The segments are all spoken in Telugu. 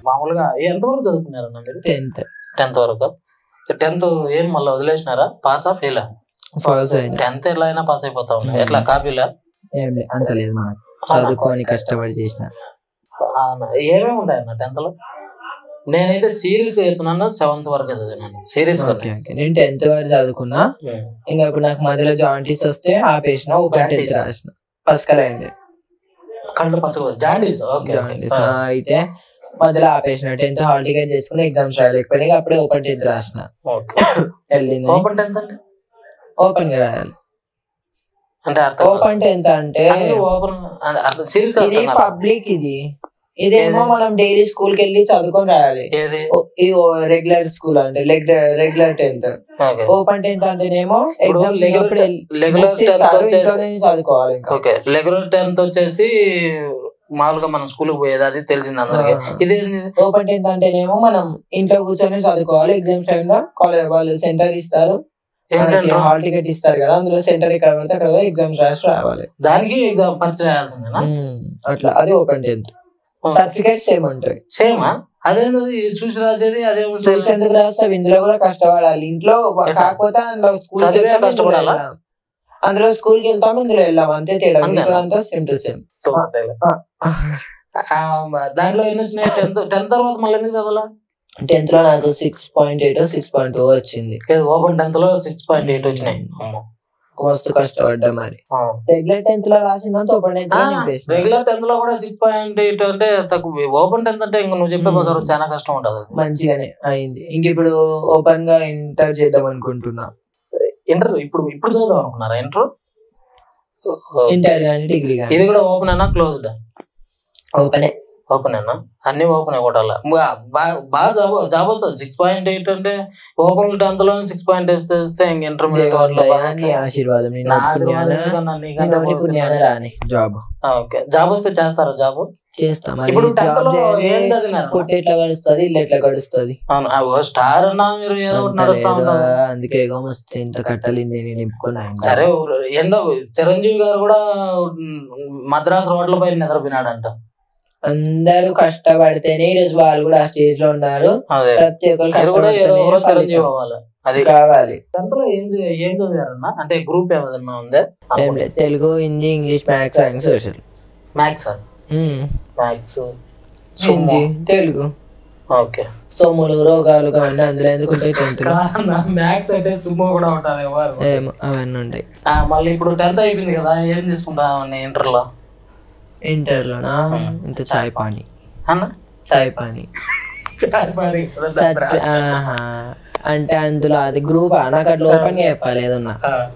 మామూలుగా ఎంత వరకు చదువుకున్నారన్న మీరు టెన్త్ టెన్త్ వరకు టెన్త్ ఏం మళ్ళీ వదిలేసినారా పాసా ఫెయిలా ఫాల్స్ అయింది టెన్త్ ఎలా అయినా పాస్ అయిపోతా ఉన్నాయి ఎట్లా కాపీలా ఏం లేదు అంత లేదు మనకు చదువుకొని కష్టపడి చేసిన అవునా. ఏమేమి ఉంటాయన్న టెన్త్ లో నేనైతే సీరియస్ గా చెప్తున్నాను సెవెంత్ వరకు చదివినాను సీరియస్ గా ఓకే ఓకే నేను టెన్త్ వరకు చదువుకున్నా ఇంకా ఇప్పుడు నాకు మధ్యలో జాయింటీస్ వస్తే ఆపేసిన ఓపెన్ టెన్త్ Jaundice. రాసిన పసుకలైంది కళ్ళు పచ్చగా జాండీస్ ఓకే జాయింటీస్ అయితే మధ్యలో ఆపేసిన టెన్త్ హాల్ టికెట్ చేసుకుని ఎగ్జామ్స్ రాయలేకపోయినా ఇక అప్పుడే ఓపెన్ టెన్త్ రాసిన వెళ్ళింది ఓపెన్ టెన్త్ అంటే ఓపెన్ గా రాయాలి అంటే అర్థం ఓపెన్ టెన్త్ అంటే ఓపెన్ అసలు సీరియస్ గా ఇది అర్థం కాలేదు. పబ్లిక్ ఇది ఇదేమో మనం డైలీ స్కూల్ కి వెళ్ళి చదువుకొని రాయాలి ఏది ఓ- ఇది రెగ్యులర్ స్కూల్ అంటే regular tenth okay open tenth అంటేనేమో ఇప్పుడు ఎగ్జామ్స్ regular- అప్పుడు రెగ్యులర్ books టెన్త్ ఇస్తారు, వచ్చేసి ఇంట్లోనే చదువుకోవాలి ఇంకా ఓకే రెగ్యులర్ టెన్త్ వచ్చేసి మామూలుగా మనం స్కూల్ పోయేది అది తెలిసింది అందరికి ఆ. ఇదేంది ఓపెన్ టెన్త్ అంటేనేమో మనం ఇంట్లో కూర్చొని చదువుకోవాలి ఎగ్జామ్స్ టైమ్ లో కాలేజ్ వాళ్ళు సెంటర్ ఇస్తారు ఏం సెంటర్? హాల్ టికెట్ ఇస్తారు కదా అందులో సెంటర్ ఇక్కడ పడితే అక్కడ ఎగ్జామ్స్ రాసి రావాలి దానికి ఎగ్జామ్ పరీక్ష రాయాల్సిందేనా ఉమ్, అట్లా అది ఓపెన్ టెన్త్ సర్టిఫికేట్స్ సేమ్ ఉంటాయి సేమా అదేంది ఇది చూసి రాసేది అదేమో చూసి ఎందుకు రాస్తావు ఇందులో కూడా కష్టపడాలి ఇంట్లో ఎట్లా? కాకపోతే అందులో స్కూల్ చదివే కష్టపడాలా? అందులో స్కూల్ కి వెళ్తాం ఇందులో వెళ్ళాం అంతే తేడా అంతేనా? మిగతా అంతా సేమ్ టు సేమ్ సో అంతేలే. ఆ, దాంట్లో ఎన్ని వచ్చినాయి టెన్త్ టెన్త్ తర్వాత మళ్ళీ ఎందుకు చదవాలా టెన్త్ లో నాకు six point eight six point two వచ్చింది ఓపెన్ టెన్త్ లో సిక్స్ పాయింట్ ఎయిట్ వచ్చినాయి అమ్మో. మస్తు కష్టపడ్డా మరి ఆ. రెగ్యులర్ టెన్త్ లో రాసిందంతా ఓపెన్ టెన్త్ లో నింపేసిన రెగ్యులర్ టెన్త్ లో కూడా సిక్స్ పాయింట్ ఎయిట్ అంటే తక్కువ ఓపెన్ టెన్త్ అంటే ఇంకా నువ్వు చెప్పే Hmm. ప్రకారం చాలా కష్టం ఉంటుంది మంచిగానే అయింది ఇంక ఇప్పుడు ఓపెన్ గా ఇంటర్ చేద్దాం అనుకుంటున్నా ఇంటర్ ఇప్పుడు ఇప్పుడు చదువుదాం అనుకున్నారా ఇంటర్ ఇంటర్ కానీ డిగ్రీ కానీ ఇది కూడా ఓపెన్ అయినా క్లోజ్డ్ ఓపెనే ఓపెన్ అయినా అన్ని ఓపెన్ కొట్టాల బాగా జాబ్ జాబ్ వస్తుంది సిక్స్ పాయింట్ ఎయిట్ అంటే ఓపెన్ టెన్త్ లో సిక్స్ పాయింట్ వేస్తే ఇంక ఇంటర్మీడియట్ నీ ఆశీర్వాదం నీ నోటి పుణ్యాన నీ నోటి పుణ్యాన రాని జాబ్ ఓకే జాబ్ వస్తే చేస్తారా జాబ్ చేస్తా మరి ఇప్పుడు టెన్త్ జాబ్ లో ఏం చేయాలి చదివినారు పుట్టి ఎట్లా గడుస్తుంది ఇల్లు ఎట్లా గడుస్తుంది అవును ఆ ఓ స్టార్ అన్నా మీరు ఏదో ఒకటి అంత నడుస్తా లేదు. ఉంటారు అందుకే ఏగో మస్తు ఇంత కట్టలింది నేను నింపుకున్నా ఇంకా. సరే ఎన్నో చిరంజీవి గారు కూడా ఉమ్, మద్రాసు రోడ్ల పైన నిద్రపోయినాడంట అందరూ కష్టపడితేనే ఈ రోజు వాళ్ళు కూడా ఆ స్టేజ్ లో ఉన్నారు అదే ప్రతి ఒక్కరు అది కూడా ఏదో కష్టపడితేనే ఒకరోజు చిరంజీవి ఫలితం అవ్వాలి అది కావాలి టెన్త్ లో ఏం చదివా- ఏం చదివారన్నా అంటే గ్రూప్ ఏమైనా ఉందా ఏం లేదు Telugu Hindi English maths science social maths maths Hindi Telugu okay సోములు రోగాలు అవన్నీ అందులో ఎందుకు ఉంటాయి టెన్త్ లో మ్యాథ్స్ అంటే సుమో కూడా ఉంటది ఎవరు ఏమో అవన్నీ ఉంటాయి ఆ, మళ్ళీ ఇప్పుడు టెన్త్ అయిపోయింది కదా ఏం తీసుకుంటావు ఇంటర్ లో ఇంటర్ లోనా ఇంత చాయ్ పానీ అన్న చాయ్ పానీ సర్టి- ఆహా. అంటే అందులో అది గ్రూప్ నాకు అట్లా ఓపెన్ గా చెప్పాలి ఏదన్నా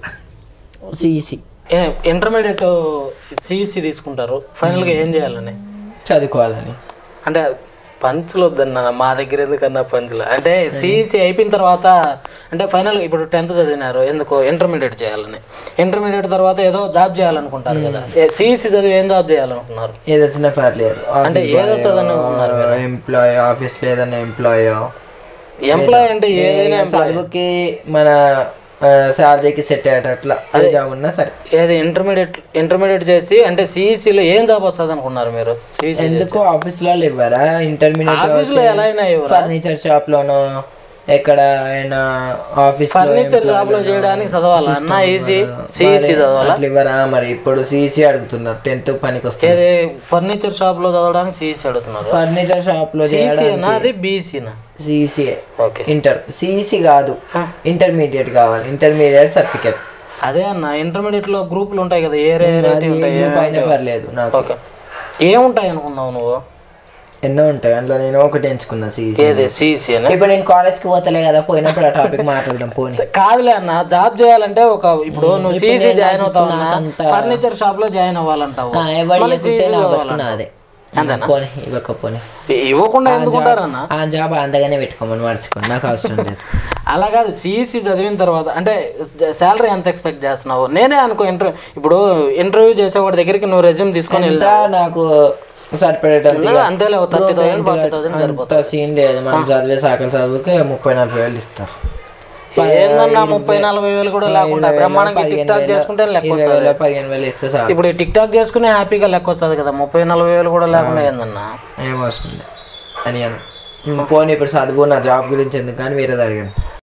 సిసి ఇంటర్మీడియట్ సిఇసి తీసుకుంటారు ఫైనల్ గా ఏం చేయాలని చదువుకోవాలని అంటే పంచులు వద్దన్న మా దగ్గర ఎందుకన్నా పంచులు అంటే సిఈసి అయిపోయిన తర్వాత అంటే ఫైనల్ ఇప్పుడు టెన్త్ చదివినారు ఎందుకు ఇంటర్మీడియట్ చేయాలని ఇంటర్మీడియట్ తర్వాత ఏదో జాబ్ చేయాలనుకుంటారు కదా సిఈసి చదివి ఏం జాబ్ చేయాలనుకున్నారు ఏదొచ్చినా పర్లేదు అంటే ఏదో చదవని ఉన్నారు కదా. ఎంప్లాయ్ ఆఫీస్ లో ఏదైనా ఎంప్లాయ్ ఎంప్లాయ్ అంటే ఏదైనా employee. చదువుకి మన శాలరీకి సెట్ అయ్యేటట్లా అది జాబ్ ఉన్నా సరే ఏది ఇంటర్మీడియట్ ఇంటర్మీడియట్ చేసి అంటే సిఈసిలో ఏం జాబ్ వస్తుంది అనుకున్నారు మీరు సిఈసి ఎందుకు ఆఫీస్ లో ఇవ్వరా ఇంటర్మీడియట్ ఆఫీస్లో ఎలా అయినా ఇవ్వరా? ఫర్నిచర్ షాప్ లోనో ఎక్కడ అయినా ఆఫీస్ లో ఫర్నిచర్ షాప్ లో చేయడానికి చదవాలా అన్న ఈజీ సిఈసి చదవాలా అట్లా ఇవ్వరా మరి ఇప్పుడు సిసి అడుగుతున్నారు టెన్త్ పనికి వస్తుంది ఏది ఫర్నిచర్ షాప్ లో చదవడానికి సిఈసి అడుగుతున్నారు ఫర్నిచర్ షాప్ లో సిఈసినా అది బీసీనా సిసి ఓకే ఇంటర్ సిసి కాదు ఇంటర్మీడియట్ కావాలి ఇంటర్మీడియట్ సర్టిఫికేట్ అదే అన్న ఇంటర్మీడియట్ లో గ్రూపులు ఉంటాయి కదా ఏ రే అది ఏ గ్రూప్ అయినా పర్లేదు నాకు ఓకే ఏముంటాయి అనుకున్నావు నువ్వు ఎన్నో ఉంటాయి అందులో నేను ఒకటి ఎంచుకున్నా సిసి ఏది సిఈసి అని ఇప్పుడు నేను కాలేజ్ కి పోతలే కదా పోయినప్పుడు ఆ టాపిక్ మాట్లాడదాం పోనీ కాదులే అన్న జాబ్ చేయాలంటే ఒక ఇప్పుడు నువ్వు సిఈసి జాయిన్ అవుతావు నాకంత- ఫర్నిచర్ షాప్ లో జాయిన్ అవ్వాలంటావు ఆ, ఎవడు మళ్ళీ లేకుంటే CEC నా చదవాలంటావు. బతుకున్నా అదే అంతేనా? పోనీ ఇవ్వకపోని ఇవ్వకుండా ఎందుకుంటారన్న ఆ జాబ్ అంతగానే పెట్టుకోమని మర్చిపోండి నాకు అవసరం లేదు అలా కాదు సిఈసి చదివిన తర్వాత అంటే శాలరీ ఎంత ఎక్స్పెక్ట్ చేస్తున్నావు నేనే అనుకో ఇంటర్వ్యూ ఇప్పుడు ఇంటర్వ్యూ చేసేవాడి దగ్గరికి నువ్వు రెజ్యూమ్ తీసుకొని ఎంత నాకు సరిపడేటంత వెళ్ళినా అంతేలే థర్టీ థౌసండ్ ఫార్టీ థౌసండ్ సరిపోతుంది అంత సీన్ లేదు మనం చదివే సాకల చదువుకి ముప్పై నలభై వేలు ఇస్తారు ఏందన్నా ముప్పై నలభై వేలు కూడా లేకుండా బ్రహ్మాండంగా టిక్ టాక్ చేసుకుంటే లెక్క ఇరవై వస్తుంది వేలు పదిహేను వేలు ఇస్తే చాలు ఇప్పుడు టిక్ టాక్ చేసుకునే హ్యాపీగా లెక్క వస్తుంది కదా ముప్పై నలభై వేలు కూడా లేకుండా ఏందన్నా ఏం అవసరం లేదు అని అను "ఉమ్, పోనీ ఇప్పుడు చదువు నా జాబ్ గురించి ఎందుకు కానీ వేరేది అడిగాను